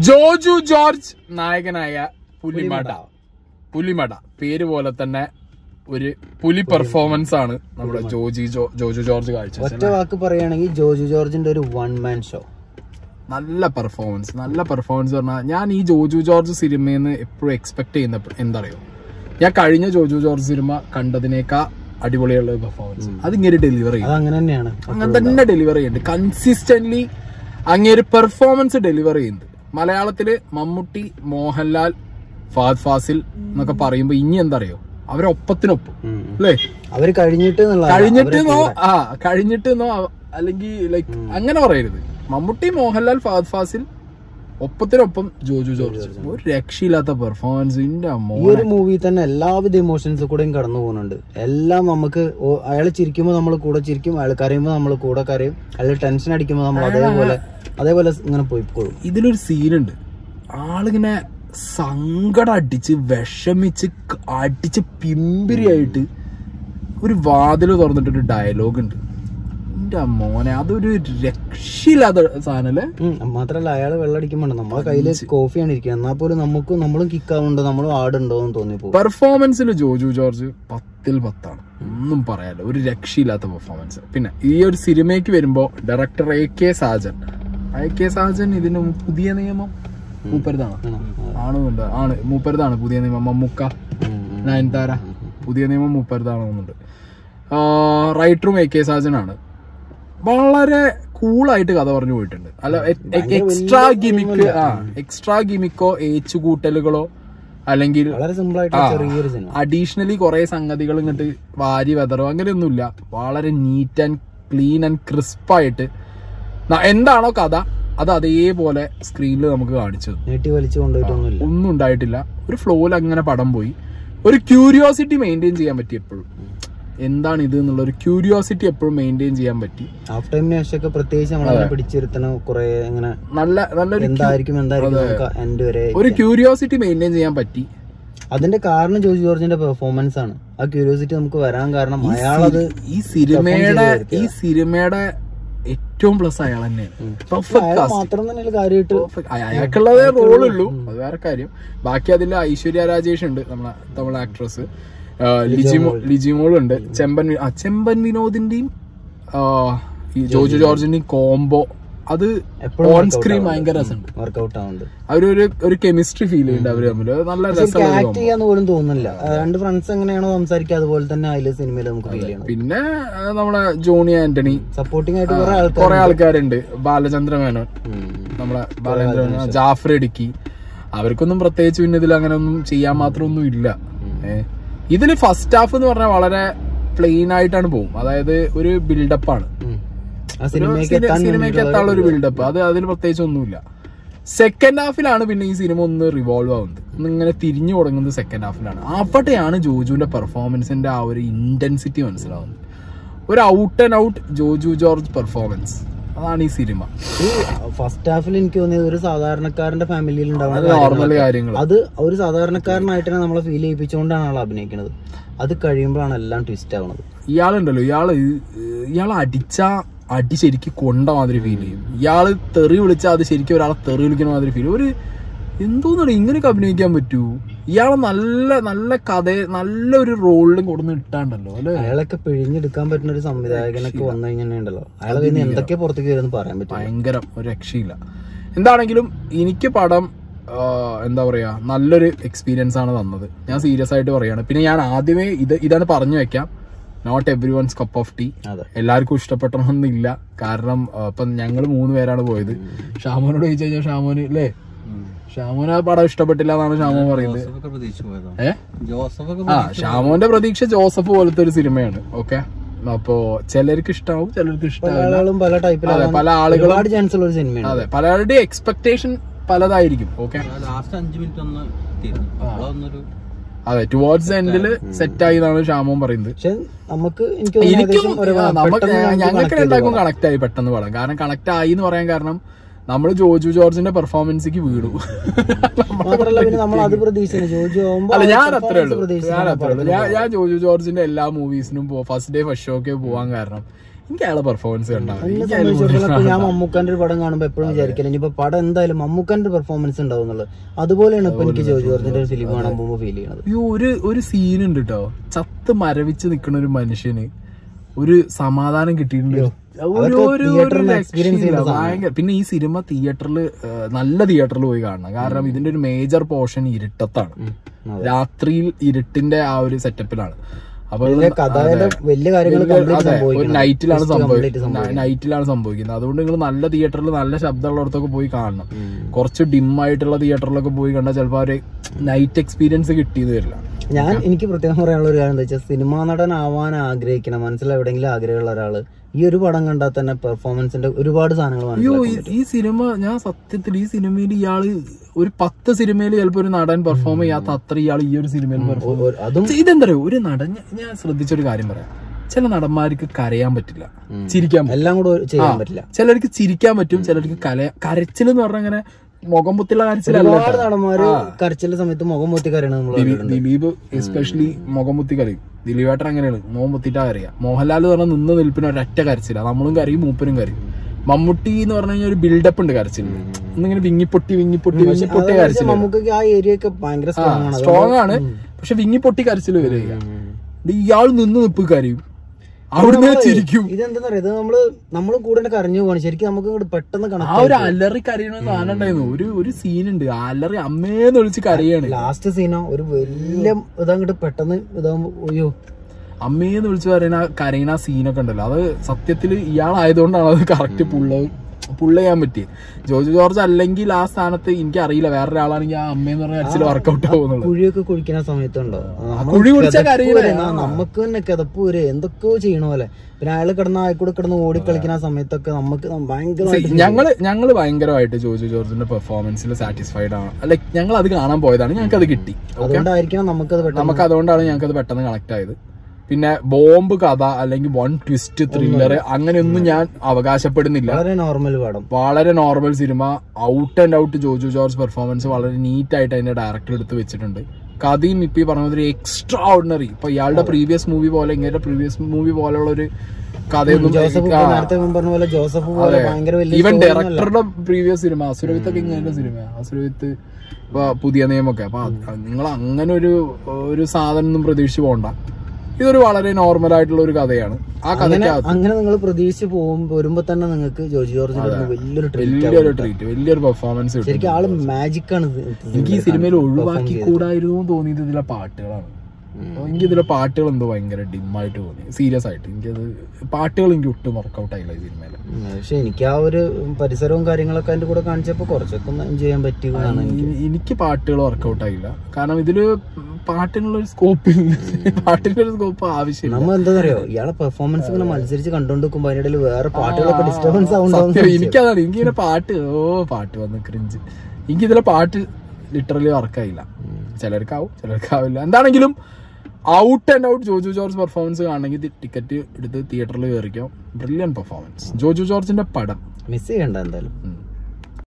Joju George നായകനായ പുലിമട പുലിമട പേര് പോലെ തന്നെ ഒരു പുലി പെർഫോമൻസ് ആണ് നമ്മുടെ ജോജി ജോ- ജോജു ജോർജ് കാഴ്ച ഒറ്റ വാക്ക് പറയുകയാണെങ്കിൽ ജോജു ജോർജിന്റെ ഒരു വൺ മാൻ ഷോ നല്ല പെർഫോമൻസ് നല്ല പെർഫോമൻസ് പറഞ്ഞാൽ ഞാൻ ഈ ജോജു ജോർജ് സിനിമയിൽ നിന്ന് എപ്പോഴും എക്സ്പെക്ട് ചെയ്യുന്ന എന്തറിയോ ഞാൻ കഴിഞ്ഞ ജോജു ജോർജ് സിനിമ കണ്ടതിനേക്കാ അടിപൊളിയുള്ള പെർഫോമൻസ് അതിങ്ങനെ ഡെലിവറി ചെയ്യും അത് അങ്ങനെ തന്നെയാണ് അങ്ങനെ തന്നെ ഡെലിവറി ചെയ്യുന്നുണ്ട് കൺസിസ്റ്റന്റ്ലി അങ്ങേര് പെർഫോമൻസ് ഡെലിവറി ചെയ്യുന്നുണ്ട് മലയാളത്തില് മമ്മൂട്ടി മോഹൻലാൽ ഫാദ് ഫാസിൽ എന്നൊക്കെ പറയുമ്പോ ഇനി എന്താ അറിയോ അവരൊപ്പത്തിനൊപ്പം ഉം. അല്ലേ അവര് കഴിഞ്ഞിട്ട് എന്നുള്ള കഴിഞ്ഞിട്ടെന്നോ ആ കഴിഞ്ഞിട്ടെന്നോ അല്ലെങ്കിൽ ലൈക്ക് അങ്ങനെ പറയരുത് മമ്മൂട്ടി മോഹൻലാൽ ഫാദ് ഫാസിൽ ഒപ്പത്തിനൊപ്പം ജോജു ജോർജ് ഒരു രക്ഷയില്ലാത്ത പെർഫോമൻസ് ഇന്റെ അമ്മോ ഈ ഒരു മൂവി തന്നെ എല്ലാവിധ ഇമോഷൻസ് കൂടെയും കടന്നു പോകുന്നുണ്ട് എല്ലാം നമുക്ക് അയാൾ ചിരിക്കുമ്പോൾ നമ്മൾ കൂടെ ചിരിക്കും അയാൾ കരയുമ്പോൾ നമ്മൾ കൂടെ കരയും അയാൾ ടെൻഷൻ അടിക്കുമ്പോൾ നമ്മൾ അതേപോലെ അതേപോലെ ഇങ്ങനെ പോയിക്കോളും ഇതിലൊരു സീനുണ്ട് ആളിങ്ങനെ സങ്കടം അടിച്ച് വിഷമിച്ച് ക- അടിച്ച് പിമ്പിരിയായിട്ട് ഒരു വാതിൽ തുറന്നിട്ടൊരു ഡയലോഗ് ഉണ്ട് എന്റെ മോനെ അതൊരു രക്ഷയില്ലാത്ത സാധനല്ലേ ഉം, മാത്രല്ല അയാൾ വെള്ളം അടിക്കുമ്പോൾ നമ്മളെ കയ്യില് കോഫിയാണ് ഇരിക്കുന്നത് എന്നാൽ പോലും നമുക്കും നമ്മളും കിക്കാവുണ്ടോ നമ്മളും ആടുണ്ടോ എന്ന് തോന്നിപ്പോ പെർഫോമൻസിൽ ജോജു ജോർജ് പത്തിൽ പത്താണ് ഒന്നും പറയാല്ല ഒരു രക്ഷയില്ലാത്ത പെർഫോമൻസ് പിന്നെ ഈ ഒരു സിനിമയ്ക്ക് വരുമ്പോ director A K Sajan A K Sajan ഇതിന് മു- പുതിയ നിയമം മൂപ്പരുതാണ് ആണുണ്ട് ആണ് മൂപ്പരുതാണ് പുതിയ നിയമം മമ്മുക്ക നയൻതാര പുതിയ നിയമം മൂപ്പരുതാണെന്നുണ്ട് റൈറ്ററും എ കെ സാജൻ ആണ് വളരെ കൂളായിട്ട് കഥ പറഞ്ഞു പോയിട്ടുണ്ട് അല്ല എക്സ്ട്രാ ഗിമിക്ക് ആ എക്സ്ട്രാ ഗിമിക്കോ ഏച്ചുകൂട്ടലുകളോ അല്ലെങ്കിൽ വളരെ സിമ്പിൾ ആയിട്ട് ആ. ചെറിയൊരു സിനിമ അഡീഷണലി കുറെ സംഗതികൾ ഇങ്ങോട്ട് വാരി വെതറോ അങ്ങനെയൊന്നുമില്ല വളരെ നീറ്റ് ആൻഡ് ക്ലീൻ ആൻഡ് ക്രിസ്പായിട്ട് എന്താണോ കഥ അത് അതേപോലെ സ്ക്രീനിൽ നമുക്ക് കാണിച്ചു തന്നു. നീട്ടി വലിച്ചു കൊണ്ടുപോയിട്ടൊന്നുമില്ല ഒന്നും ഉണ്ടായിട്ടില്ല ഒരു ഫ്ലോയിൽ അങ്ങനെ പടം പോയി ഒരു ക്യൂരിയോസിറ്റി മെയിൻറ്റെയിൻ ചെയ്യാൻ പറ്റി എപ്പോഴും എന്താണ് ഇത് എന്നുള്ള ഒരു ക്യൂരിയോസിറ്റി എപ്പോഴും മെയിൻറ്റെയിൻ ചെയ്യാൻ പറ്റി ഹാഫ് ടൈമിന് ശേഷമൊക്കെ പ്രത്യേകിച്ച് നമ്മളെ പിടിച്ചിരുത്തണ കുറെ ഇങ്ങനെ നല്ല നല്ലൊരു എന്തായിരിക്കും എന്തായിരിക്കും നമുക്ക് എൻഡ് വരെ ഒരു ക്യൂരിയോസിറ്റി മെയിൻറ്റെയിൻ ചെയ്യാൻ പറ്റി അതിന്റെ കാരണം ജോജി ജോർജിന്റെ പെർഫോമൻസ് ആണ് ആ ക്യൂരിയോസിറ്റി നമുക്ക് വരാൻ കാരണം അയാളത് ഈ സിനിമയുടെ ഈ സിനിമയുടെ ഏറ്റവും പ്ലസ് അയാൾ തന്നെയാണ് പെർഫെക്റ്റ് അയാൾ കാസ്റ്റ് മാത്രം തന്നെ കാര്യമായിട്ട് അയാൾക്കുള്ളതേ റോളുള്ളൂ അത് വേറെ കാര്യം ബാക്കി അതിൽ ഐശ്വര്യ രാജേഷ് ഉണ്ട് നമ്മളെ തമിഴ് ആക്ട്രസ് ലിജിമോ ലിജിമോളുണ്ട് ചെമ്പൻ വി- ആ ചെമ്പൻ വിനോദിന്റെയും ആ, ഈ ജോജു ജോർജിന്റെയും കോംബോ അത് എപ്പോഴും ഓൺ സ്ക്രീൻ ഭയങ്കര രസമുണ്ട് വർക്ക്ഔട്ട് ആവുന്നുണ്ട് അവരൊരു ഒരു കെമിസ്ട്രി ഫീൽ ചെയ്യുന്നുണ്ട് അവര് തമ്മിൽ അത് നല്ല രസമുള്ള ഒരു ആക്ട് ചെയ്യാന്ന് പോലും തോന്നുന്നില്ല ആ, രണ്ട് ഫ്രണ്ട്സ് എങ്ങനെയാണോ സംസാരിക്കുക അതുപോലെ തന്നെ അതില് സിനിമയിൽ നമുക്ക് ഫീൽ ചെയ്യണം പിന്നെ ആ, നമ്മളെ ജോണി ആന്റണി സപ്പോർട്ടിംഗ് ആയിട്ട് കുറെ ആൾക്കാർ കുറെ ആൾക്കാരുണ്ട് ബാലചന്ദ്ര മേനോൻ നമ്മളെ ബാലേന്ദ്ര മേനോൻ, ജാഫർ ഇടുക്കി അവർക്കൊന്നും പ്രത്യേകിച്ച് പിന്നെ ഇതിൽ അങ്ങനെ ഒന്നും ചെയ്യാൻ മാത്രം ഒന്നും ഇല്ല ഏ. ഇതില് ഫസ്റ്റ് ഹാഫ് എന്ന് പറഞ്ഞാൽ വളരെ പ്ലെയിൻ ആയിട്ടാണ് പോകും അതായത് ഒരു ബിൽഡപ്പ് ആണ് ആ സിനിമയ്ക്ക് സിനി- എത്താൻ സിനിമയ്ക്ക് എത്താനുള്ള ഒരു ബിൽഡപ്പ് അത് അതിൽ പ്രത്യേകിച്ച് ഒന്നുമില്ല സെക്കൻഡ് ഹാഫിലാണ് പിന്നെ ഈ സിനിമ ഒന്ന് റിവോൾവ് ആവുന്നത് ഒന്ന് ഇങ്ങനെ തിരിഞ്ഞു തുടങ്ങുന്നത് സെക്കൻഡ് ഹാഫിലാണ് അവിടെയാണ് ജോജുവിന്റെ പെർഫോമൻസിന്റെ ആ ഒരു ഇന്റൻസിറ്റി മനസ്സിലാവുന്നത് ഒരു out and out Joju George performance അതാണ് ഈ സിനിമ ഈ ഫസ്റ്റ് ഹാഫിൽ എനിക്ക് തോന്നിയത് ഒരു സാധാരണക്കാരന്റെ ഫാമിലിയിൽ അത് ഉണ്ടാവുന്ന നോർമൽ കാര്യങ്ങൾ അത് ഒരു സാധാരണക്കാരനായിട്ട് തന്നെ നമ്മളെ ഫീൽ ചെയ്യിപ്പിച്ചുകൊണ്ടാണ് ആൾ അഭിനയിക്കുന്നത് അത് കഴിയുമ്പോഴാണ് എല്ലാം ട്വിസ്റ്റ് ആവുന്നത് ഇയാളുണ്ടല്ലോ ഇയാള് ഇയാൾ അടിച്ച അടി ശരിക്കും കൊണ്ട മാതിരി ഫീൽ ചെയ്യും ഇയാള് തെറി വിളിച്ചാൽ അത് ശരിക്കും ഒരാളെ തെറി വിളിക്കുന്ന മാതിരി ഫീൽ ഒരു എന്തോന്നു ഇങ്ങനെയൊക്കെ അഭിനയിക്കാൻ പറ്റൂ ഇയാളെ നല്ല നല്ല കഥ നല്ല ഒരു റോളിലും കൊടുന്ന് ഇട്ടാണ്ടല്ലോ അല്ലെ അയാളൊക്കെ പിഴിഞ്ഞെടുക്കാൻ പറ്റുന്ന ഒരു സംവിധായകനൊക്കെ വന്നു കഴിഞ്ഞിട്ടുണ്ടല്ലോ അയാളെ കയ്യിൽ നിന്ന് എന്തൊക്കെ പുറത്തേക്ക് വരുമെന്ന് പറയാൻ പറ്റും ഭയങ്കരം ഒരു രക്ഷയില്ല എന്താണെങ്കിലും എനിക്ക് പടം ആ, എന്താ പറയാ നല്ലൊരു എക്സ്പീരിയൻസ് ആണ് തന്നത് ഞാൻ സീരിയസ് ആയിട്ട് പറയാണ് പിന്നെ ഞാൻ ആദ്യമേ ഇത് ഇതാണ് പറഞ്ഞു വെക്കാം not everyone's cup of tea അതെ എല്ലാവർക്കും ഇഷ്ടപ്പെട്ടണമെന്നില്ല കാരണം ആ, ഇപ്പം ഞങ്ങൾ മൂന്ന് പേരാണ് പോയത് ഷാമോനോട് ചോദിച്ചു കഴിഞ്ഞാൽ ഷാമോന് അല്ലേ ഷാമോന് ആ പടം ഇഷ്ടപ്പെട്ടില്ല എന്നാണ് ഷാമോൻ പറയുന്നത് ഏ ആ ഷാമോന്റെ പ്രതീക്ഷ ജോസഫ് പോലത്തെ ഒരു സിനിമയാണ് ഓക്കെ അപ്പോ ചിലർക്ക് ഇഷ്ടാവും ചിലർക്ക് പല ഇഷ്ടാവില്ല ആളുകളും പല അതെ ടൈപ്പിലാണ് പല ആളുകളും ഒരുപാട് ചാൻസ് ഉള്ള ഒരു സിനിമയാണ് അതെ പലരുടെയും എക്സ്പെക്ടേഷൻ പലതായിരിക്കും ഓക്കെ ലാസ്റ്റ് അഞ്ചു മിനിറ്റ് ഒന്ന് തീർന്നു അവിടെ ഒന്നൊരു അതെ ടുവേർഡ്സ് എൻഡിൽ സെറ്റ് ആയി എന്നാണ് ഷാമോൻ പറയുന്നത് പക്ഷെ നമുക്ക് എനിക്ക് തോന്നുന്നു എനിക്കും ഏകദേശം ഒരു ആ, നമുക്ക് പെട്ടെന്ന് നമുക്ക് ഞങ്ങൾക്ക് connect ചെയ്ത് രണ്ടാക്കും പോകാം. കണക്ട് ആയി പെട്ടെന്ന് പടം കാരണം കണക്ട് ആയി എന്ന് പറയാൻ കാരണം നമ്മൾ ജോജു ജോർജിന്റെ പെർഫോമൻസിക്ക് വീണു മാത്രല്ല പിന്നെ നമ്മൾ അത് പ്രതീക്ഷിച്ചു ജോജു ആവുമ്പോ അല്ല ആ ഞാൻ performance അത്രേ ഉള്ളൂ പ്രതീക്ഷിച്ചാണ് ഞാൻ അത്രേ ഉള്ളൂ പടത്തിന് ഞാൻ ഞാൻ ജോജു ജോർജിന്റെ എല്ലാ മൂവീസിനും ഫസ്റ്റ് ഡേ ഫസ്റ്റ് ഷോക്ക് പോവാൻ കാരണം എനിക്ക് അയാളെ പെർഫോമൻസ് കണ്ടാൽ മതി. എന്നെ എനിക്ക് അയാളെ സംബന്ധിച്ചിടത്തോളം ഇപ്പൊ ഞാൻ മമ്മൂക്കാന്റെ ഒരു പടം കാണുമ്പോൾ എപ്പോഴും വിചാരിക്കില്ല ഇനിയിപ്പോ പടം എന്തായാലും മമ്മൂക്കാന്റെ പെർഫോമൻസ് ഉണ്ടാവും എന്നുള്ളത് അതുപോലെയാണ് ഇപ്പൊ എനിക്ക് ജോജി ജോർജിന്റെ ഒരു ഫിലിം കാണാൻ പോകുമ്പോൾ ഫീൽ ചെയ്യണത് അയ്യോ ഒരു ഒരു സീൻ ഉണ്ട് കേട്ടോ ചത്ത് മരവിച്ച് നിൽക്കുന്ന ഒരു മനുഷ്യന് ഒരു സമാധാനം കിട്ടിയിട്ടുണ്ട് ഒരു- അതൊക്കെ ഒരു- theatre ഒരു ന്ന് experience രക്ഷയില്ല. ചെയ്യുന്ന ഭയങ്കര പിന്നെ ഈ സിനിമ തിയേറ്ററിൽ നല്ല തിയേറ്ററിൽ പോയി കാണണം കാരണം ഇതിന്റെ ഒരു മേജർ പോർഷൻ ഇരുട്ടത്താണ് അതെ. രാത്രിയിൽ ഇരുട്ടിന്റെ ആ ഒരു സെറ്റപ്പിലാണ് അപ്പൊ വലിയ കഥയുടെ വലിയ കാര്യങ്ങൾ കംപ്ലീറ്റ് അതെ ഒരു സംഭവിക്കണം നൈറ്റിലാണ് Twist complete സംഭവിക്കുന്നത് സംഭവിക്കണം. നൈറ്റിലാണ് സംഭവിക്കുന്നത് അതുകൊണ്ട് നിങ്ങൾ നല്ല തിയേറ്ററിൽ നല്ല ശബ്ദമുള്ളിടത്തൊക്കെ പോയി കാണണം ഉം. കുറച്ച് ഡിം ആയിട്ടുള്ള തിയേറ്ററിലൊക്കെ പോയി കണ്ടാൽ ചിലപ്പോൾ ഒരു നൈറ്റ് എക്സ്പീരിയൻസ് കിട്ടിയത് വരില്ല ഞാൻ എനിക്ക് പ്രത്യേകം പറയാനുള്ള ഒരു കാര്യം എന്താ വെച്ചാൽ സിനിമാ നടനാവാൻ ആഗ്രഹിക്കണം മനസ്സിൽ എവിടെയെങ്കിലും ആഗ്രഹമുള്ള ഒരാള് ഈ ഒരു പടം കണ്ടാൽ തന്നെ പെർഫോമൻസിന്റെ ഒരുപാട് സാധനങ്ങൾ അയ്യോ മനസ്സിലാക്കാൻ ഈ- ഈ സിനിമ ഞാൻ സത്യത്തിൽ ഈ സിനിമയിൽ ഇയാള് ഒരു പത്ത് സിനിമയിൽ ചിലപ്പോ ഒരു നടൻ പെർഫോം ചെയ്യാത്ത അത്ര ഇയാൾ ഈ ഒരു സിനിമയിൽ പെർഫോം പറ്റും. അതും ഇതെന്താ പറയുക ഒരു നടൻ ഞാൻ- ഞാൻ ശ്രദ്ധിച്ചൊരു കാര്യം പറയാം ചില നടന്മാർക്ക് കരയാൻ പറ്റില്ല ഉം. ചിരിക്കാൻ പറ്റും എല്ലാം കൂടെ ചെയ്യാൻ ആ. പറ്റില്ല ചിലർക്ക് ചിരിക്കാൻ പറ്റും ചിലർക്ക് കല കരച്ചിൽ എന്ന് പറഞ്ഞാൽ അങ്ങനെ മുഖം പൊത്തിയുള്ള കരച്ചിലല്ല ഒരുപാട് കേട്ടോ. നടന്മാര് കരച്ചിലെ സമയത്ത് മുഖം പൊത്തി കരയണത് നമ്മൾ ദിലീപ് ദിലീപ് എസ്പെഷ്യലി മുഖം മുത്തി കരയും ദിലീപേട്ടൻ അങ്ങനെയാണ് മുഖം മുത്തിട്ടാ കരയുക മോഹൻലാൽ എന്ന് പറഞ്ഞാൽ നിന്ന് നിൽപ്പിന് ഒരൊറ്റ കരച്ചില്ല നമ്മളും കരയും മൂപ്പനും കരയും മമ്മൂട്ടി എന്ന് പറഞ്ഞു കഴിഞ്ഞാൽ ഒരു ബിൽഡപ്പ് ഉണ്ട് കരച്ചിൽ ഒന്നിങ്ങനെ വിങ്ങിപ്പൊട്ടി വിങ്ങിപ്പൊട്ടി വിങ്ങിപ്പൊട്ടി കരച്ചിൽ നമുക്ക് ആ ഏരിയ ഒക്കെ ഭയങ്കര സ്ട്രോങ് ആണ് സ്ട്രോങ് ആണ് പക്ഷെ വിങ്ങിപ്പൊട്ടി കരച്ചിൽ വരിക ഇത് ഇയാൾ നിന്ന് നിപ്പ് കരയും അവിടുന്ന് ചിരിക്കും ഇതെന്താ പറയാ ഇത് നമ്മള് നമ്മള് കൂടെ കരഞ്ഞു പോവാണ് ശരിക്കും നമുക്ക് ഇങ്ങോട്ട് പെട്ടെന്ന് ആ കണക്ട് ഒരു അലറി കരയണ സാധനം ഉണ്ടായിരുന്നു ഒരു ഒരു സീനുണ്ട് അലറി അമ്മേന്ന് വിളിച്ച് കരയാണ് ലാസ്റ്റ് സീനോ ഒരു വലിയ ഇതങ്ങോട്ട് പെട്ടെന്ന് ഇതാകുമ്പോ അയ്യോ അമ്മയെന്ന് വിളിച്ച് പറയുന്ന കരയുന്ന ആ സീനൊക്കെ ഉണ്ടല്ലോ അത് സത്യത്തിൽ ഇയാളായതുകൊണ്ടാണ് അത് കറക്റ്റ് പുള്ള പുള്ള ചെയ്യാൻ പറ്റിയത് ജോർജ് ജോർജ് അല്ലെങ്കിൽ ആ സ്ഥാനത്ത് എനിക്ക് അറിയില്ല വേറൊരാളാണെങ്കിൽ ആ അമ്മയെന്ന് പറഞ്ഞ അച്ഛൻ വർക്കൗട്ട് ആവുന്നുള്ളത് കുഴിയൊക്കെ കുഴിക്കുന്ന സമയത്തുണ്ടോ കുഴി കുഴിച്ചാ കരയില്ലേ? നമുക്ക് തന്നെ കിതപ്പ് വരെ എന്തൊക്കെയോ ചെയ്യണ പോലെ പിന്നെ അയാള് കിടന്ന് ആയിക്കൂടെ കിടന്ന് ഓടി കളിക്കുന്ന ആ സമയത്തൊക്കെ നമുക്ക് ഭയങ്കരമായിട്ട് ഞങ്ങള് ഞങ്ങള് ഭയങ്കരമായിട്ട് ജോജു ജോർജിന്റെ പെർഫോമൻസിൽ സാറ്റിസ്ഫൈഡ് ആണ് ലൈക്ക് ഞങ്ങൾ അത് കാണാൻ പോയതാണ് ഞങ്ങൾക്ക് അത് കിട്ടി അതുകൊണ്ടായിരിക്കണം നമുക്കത് പെട്ടെന്ന് നമുക്ക് അതുകൊണ്ടാണ് ഞങ്ങൾക്ക് അത് പെട്ടെന്ന് കണക്ട് ആയത് പിന്നെ ബോംബ് കഥ അല്ലെങ്കിൽ വൺ ട്വിസ്റ്റ് ത്രില്ലർ അങ്ങനെയൊന്നും ഞാൻ അവകാശപ്പെടുന്നില്ല വളരെ നോർമൽ പടം വളരെ നോർമൽ സിനിമ out and out Joju George performance വളരെ നീറ്റ് ആയിട്ട് അതിന്റെ ഡയറക്ടർ എടുത്ത് വെച്ചിട്ടുണ്ട് കഥയും ഇപ്പൊ ഈ പറഞ്ഞ ഒരു എക്സ്ട്രാ ഓർഡിനറി ഇപ്പൊ ഇയാളുടെ പ്രീവിയസ് മൂവി പോലെ ഇങ്ങനെ പ്രീവിയസ് മൂവി പോലെയുള്ള ഒരു കഥയൊന്നും ജോസഫ് ഇപ്പൊ നേരത്തെ മുമ്പ് പറഞ്ഞ പോലെ ജോസഫ് പോലെ ഭയങ്കര വലിയ ഈവൻ story ഒന്നുമല്ല. ഡയറക്ടറുടെ പ്രീവിയസ് സിനിമ അസുരവിത്ത് ഒക്കെ ഇങ്ങനെ സിനിമ അസുരവിത്ത് ഇപ്പൊ പുതിയ നിയമൊക്കെ അപ്പൊ നിങ്ങൾ അങ്ങനെ ഒരു ഒരു സാധനം ഒന്നും പ്രതീക്ഷിച്ച് പോകണ്ട ഇതൊരു വളരെ നോർമൽ ആയിട്ടുള്ള ഒരു കഥയാണ് ആ അങ്ങനെ കഥയ്ക്ക് അങ്ങനെ നിങ്ങൾ പ്രതീക്ഷിച്ച് പോകുമ്പോ വരുമ്പോ തന്നെ നിങ്ങൾക്ക് ജോജി ജോർജിന്റെ അടുത്ത് വലിയൊരു ട്രീറ്റ് വലിയൊരു ട്രീറ്റ് വലിയൊരു പെർഫോമൻസ് കിട്ടും ശരിക്കും ആള് മാജിക് ആണ് ഇത് എനിക്ക് ഈ സിനിമയിൽ ഒഴിവാക്കി കൂടായിരുന്നു എന്ന് തോന്നിയത് ഇതിലെ പാട്ടുകളാണ് എനിക്ക് ഇതിലെ പാട്ടുകൾ എന്തോ ഭയങ്കര ഡിമ്മായിട്ട് തോന്നി സീരിയസ് ആയിട്ട് എനിക്കത് പാട്ടുകൾ എനിക്ക് ഒട്ടും വർക്കൗട്ട് ആയില്ല ഈ സിനിമയിൽ ഉം, പക്ഷെ എനിക്ക് ആ ഒരു പരിസരവും കാര്യങ്ങളൊക്കെ അതിന്റെ കൂടെ കാണിച്ചപ്പോ കുറച്ചൊക്കെ ഒന്ന് എൻജോയ് ചെയ്യാൻ പറ്റിയതാണ് എനിക്ക് എനി- എനിക്ക് പാട്ടുകൾ വർക്കൗട്ട് ആയില്ല കാരണം ഇതില് പാട്ടിനുള്ള ഒരു സ്കോപ്പ് പാട്ടിന്റെ ഒരു സ്കോപ്പ് ആവശ്യമില്ല നമ്മ എന്താ അറിയോ ഇയാളെ പെർഫോമൻസ് ഇങ്ങനെ മത്സരിച്ച് കണ്ടോണ്ട് നിൽക്കുമ്പോ അതിനിടയിൽ വേറെ പാട്ടുകളൊക്കെ ഡിസ്റ്റർബൻസ് സത്യം ആവുണ്ടാവും എനിക്കതാണ് എനിക്കിങ്ങനെ പാട്ട് ഓ പാട്ട് വന്ന് ക്രിഞ്ച് എനിക്ക് ഇതിലെ പാട്ട് ലിറ്ററലി വർക്കായില്ല ചിലർക്കാവും ചിലർക്കാവില്ല എന്താണെങ്കിലും out and out Joju George performance കാണണമെങ്കിൽ ടിക്കറ്റ് എടുത്ത് തിയേറ്ററിൽ കയറിക്കോ ബ്രില്യൻ പെർഫോമൻസ് ജോജു ജോർജിന്റെ പടം മിസ് ചെയ്യണ്ട എന്തായാലും ഉം.